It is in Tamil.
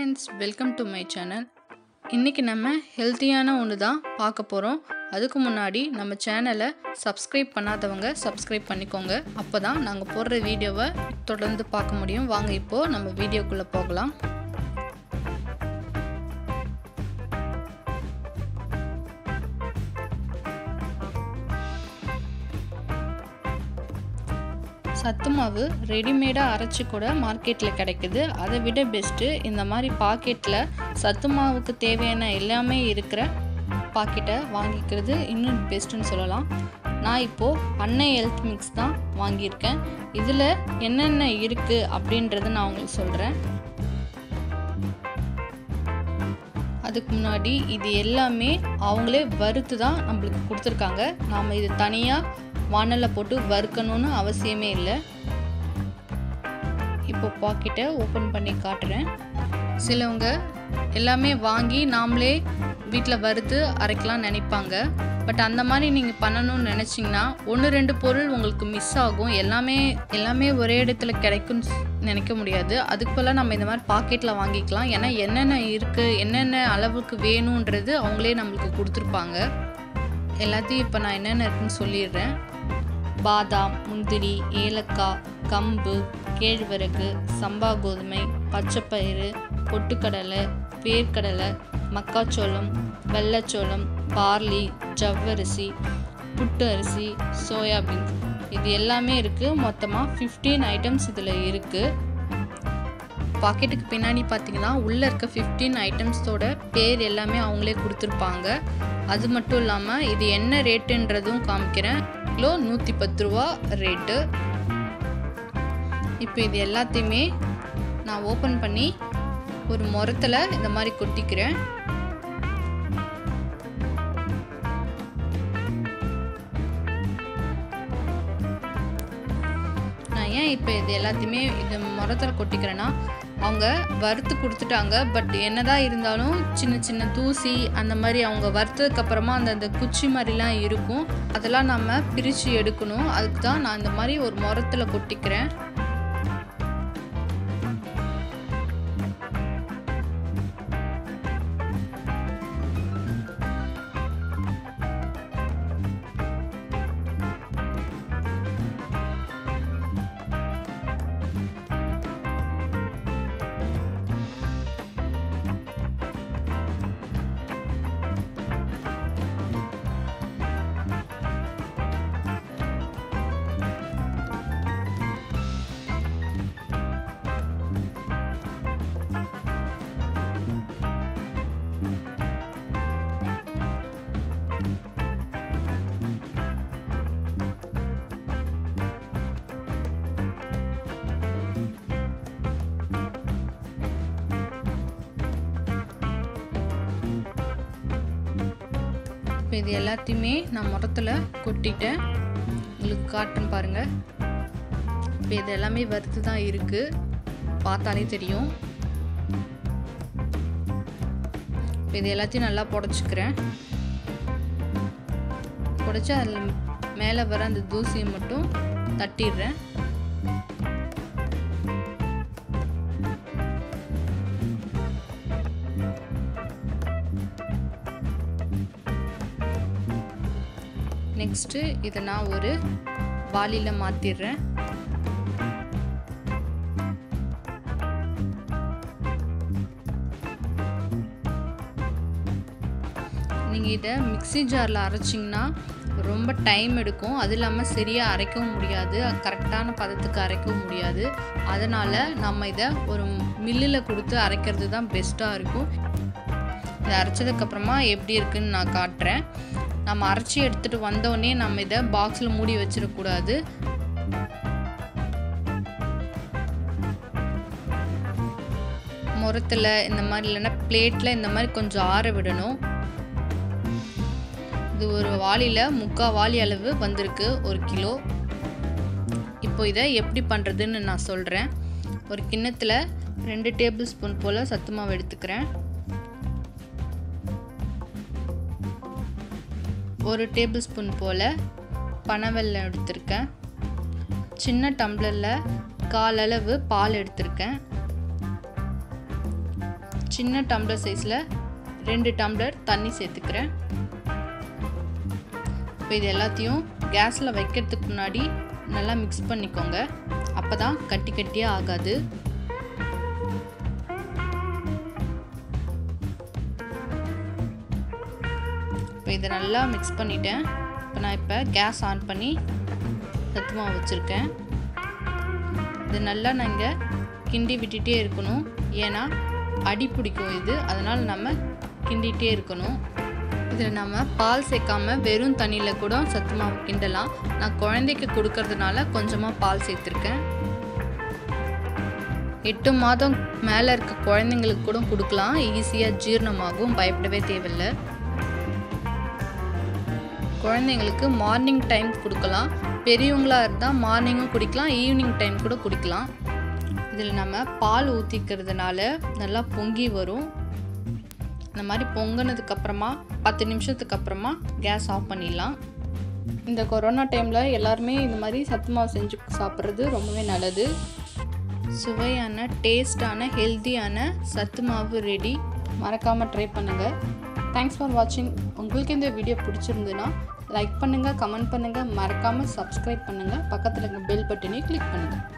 friends welcome to my channel இன்றைக்கி நம்ம ஹெல்த்தியான ஒன்று தான் பார்க்க போகிறோம் அதுக்கு முன்னாடி நம்ம சேனலை சப்ஸ்கிரைப் பண்ணாதவங்க சப்ஸ்கிரைப் பண்ணிக்கோங்க அப்போ தான் நாங்கள் போடுற வீடியோவை தொடர்ந்து பார்க்க முடியும் வாங்க இப்போது நம்ம வீடியோக்குள்ளே போகலாம் சத்து மாவு ரெடிமேடாக அரைச்சி கூட மார்க்கெட்டில் கிடைக்குது அதை விட பெஸ்ட்டு இந்த மாதிரி பாக்கெட்டில் சத்து மாவுக்கு தேவையான எல்லாமே இருக்கிற பாக்கெட்டை வாங்கிக்கிறது இன்னும் பெஸ்ட்டுன்னு சொல்லலாம் நான் இப்போது அன்னை ஹெல்த் மிக்ஸ் தான் வாங்கியிருக்கேன் இதில் என்னென்ன இருக்குது அப்படின்றத நான் உங்களுக்கு சொல்கிறேன் அதுக்கு முன்னாடி இது எல்லாமே அவங்களே வறுத்து தான் நம்மளுக்கு கொடுத்துருக்காங்க நாம் இது தனியாக வானலில் போட்டு வறுக்கணும்னு அவசியமே இல்லை இப்போ பாக்கெட்டை ஓப்பன் பண்ணி காட்டுறேன் சிலவங்க எல்லாமே வாங்கி நாமளே வீட்டில் வறுத்து அரைக்கலாம் நினைப்பாங்க பட் அந்த மாதிரி நீங்கள் பண்ணணும்னு நினச்சிங்கன்னா ஒன்று ரெண்டு பொருள் உங்களுக்கு மிஸ் ஆகும் எல்லாமே எல்லாமே ஒரே இடத்துல கிடைக்கும்னு நினைக்க முடியாது அதுக்கு போல் நம்ம இந்த மாதிரி பாக்கெட்டில் வாங்கிக்கலாம் ஏன்னா என்னென்ன இருக்குது என்னென்ன அளவுக்கு வேணுன்றது அவங்களே நம்மளுக்கு கொடுத்துருப்பாங்க எல்லாத்தையும் இப்போ நான் என்னென்ன இருக்குன்னு சொல்லிடுறேன் பாதாம் முந்திரி ஏலக்காய் கம்பு கேழ்வரகு சம்பா கோதுமை பச்சைப்பயிறு பொட்டுக்கடலை வேர்க்கடலை மக்காச்சோளம் வெள்ளைச்சோளம் பார்லி ஜவ்வரிசி புட்டு அரிசி சோயாபீன்ஸ் இது எல்லாமே இருக்குது மொத்தமாக ஃபிஃப்டீன் ஐட்டம்ஸ் இதில் இருக்குது பாக்கெட்டுக்கு பின்னாடி பார்த்தீங்கன்னா உள்ளே இருக்க ஃபிஃப்டீன் ஐட்டம்ஸோட பேர் எல்லாமே அவங்களே கொடுத்துருப்பாங்க அது மட்டும் இல்லாமல் இது என்ன ரேட்டுன்றதும் காமிக்கிறேன் கிலோ நூற்றி பத்து ரூபா ரேட்டு இப்போ இது எல்லாத்தையுமே நான் ஓப்பன் பண்ணி ஒரு முரத்தில் இந்த மாதிரி கொட்டிக்கிறேன் நான் ஏன் இப்போ இது எல்லாத்தையுமே இது முரத்தில் கொட்டிக்கிறேன்னா அவங்க வறுத்து கொடுத்துட்டாங்க பட் என்னதான் இருந்தாலும் சின்ன சின்ன தூசி அந்த மாதிரி அவங்க வறுத்ததுக்கு அப்புறமா அந்த அந்த குச்சி மாதிரிலாம் இருக்கும் அதெல்லாம் நம்ம பிரித்து எடுக்கணும் அதுக்கு தான் நான் இந்த மாதிரி ஒரு முரத்தில் கொட்டிக்கிறேன் இப்போ இது எல்லாத்தையுமே நான் முரத்தில் கொட்டிட்டேன் உங்களுக்கு காட்டுன்னு பாருங்கள் இப்போ இது எல்லாமே வறுத்து தான் இருக்குது பார்த்தாலே தெரியும் இப்போ இது எல்லாத்தையும் நல்லா புடச்சிக்கிறேன் புடச்சி அதில் மேலே வர அந்த தூசியை மட்டும் தட்டிடுறேன் நெக்ஸ்ட்டு இதை நான் ஒரு வாளியில் மாற்றிடுறேன் நீங்கள் இதை மிக்சி ஜாரில் அரைச்சிங்கன்னா ரொம்ப டைம் எடுக்கும் அது இல்லாமல் சரியாக அரைக்கவும் முடியாது கரெக்டான பதத்துக்கு அரைக்கவும் முடியாது அதனால் நம்ம இதை ஒரு மில்லில் கொடுத்து அரைக்கிறது தான் பெஸ்ட்டாக இருக்கும் இதை அரைச்சதுக்கப்புறமா எப்படி இருக்குன்னு நான் காட்டுறேன் நம்ம அரைச்சி எடுத்துகிட்டு வந்தோடனே நம்ம இதை பாக்ஸில் மூடி வச்சிடக்கூடாது முரத்தில் இந்த மாதிரி இல்லைன்னா பிளேட்டில் இந்த மாதிரி கொஞ்சம் ஆற விடணும் இது ஒரு வாளியில் முக்கால் வாளி அளவு வந்திருக்கு ஒரு கிலோ இப்போ இதை எப்படி பண்ணுறதுன்னு நான் சொல்கிறேன் ஒரு கிண்ணத்தில் ரெண்டு டேபிள் ஸ்பூன் போல் சத்து மாவு எடுத்துக்கிறேன் ஒரு டேபிள் ஸ்பூன் போல் பனவெல்லம் எடுத்திருக்கேன் சின்ன டம்ளரில் கால் அளவு பால் எடுத்திருக்கேன் சின்ன டம்ளர் சைஸில் ரெண்டு டம்ளர் தண்ணி சேர்த்துக்கிறேன் இப்போ இது எல்லாத்தையும் கேஸில் வைக்கிறதுக்கு முன்னாடி நல்லா மிக்ஸ் பண்ணிக்கோங்க அப்போ தான் கட்டி கட்டியாக ஆகாது இப்போ இதை நல்லா மிக்ஸ் பண்ணிட்டேன் இப்போ நான் இப்போ கேஸ் ஆன் பண்ணி சத்து மாவு வச்சுருக்கேன் இது நல்லா நான் இங்கே கிண்டி விட்டுட்டே இருக்கணும் ஏன்னா அடி பிடிக்கும் இது அதனால் நம்ம கிண்டிகிட்டே இருக்கணும் இதில் நம்ம பால் சேர்க்காம வெறும் தண்ணியில் கூட சத்து மாவு கிண்டலாம் நான் குழந்தைக்கு கொடுக்கறதுனால கொஞ்சமாக பால் சேர்த்துருக்கேன் எட்டு மாதம் மேலே இருக்க குழந்தைங்களுக்கு கூட கொடுக்கலாம் ஈஸியாக ஜீரணமாகும் பயப்படவே தேவையில்லை குழந்தைங்களுக்கு மார்னிங் டைம் கொடுக்கலாம் பெரியவங்களாக இருந்தால் மார்னிங்கும் குடிக்கலாம் ஈவினிங் டைம் கூட குடிக்கலாம் இதில் நம்ம பால் ஊற்றிக்கிறதுனால நல்லா பொங்கி வரும் இந்த மாதிரி பொங்கினதுக்கு அப்புறமா பத்து நிமிஷத்துக்கு அப்புறமா கேஸ் ஆஃப் பண்ணிடலாம் இந்த கொரோனா டைமில் எல்லாருமே இந்த மாதிரி சத்து மாவு செஞ்சு சாப்பிட்றது ரொம்பவே நல்லது சுவையான டேஸ்டான ஹெல்த்தியான சத்து மாவு ரெடி மறக்காமல் ட்ரை பண்ணுங்கள் தேங்க்ஸ் ஃபார் வாட்சிங் உங்களுக்கு இந்த வீடியோ பிடிச்சிருந்துன்னா லைக் பண்ணுங்கள் கமெண்ட் பண்ணுங்கள் மறக்காமல் சப்ஸ்கிரைப் பண்ணுங்கள் பக்கத்தில் இருக்க பெல் பட்டனையும் கிளிக் பண்ணுங்கள்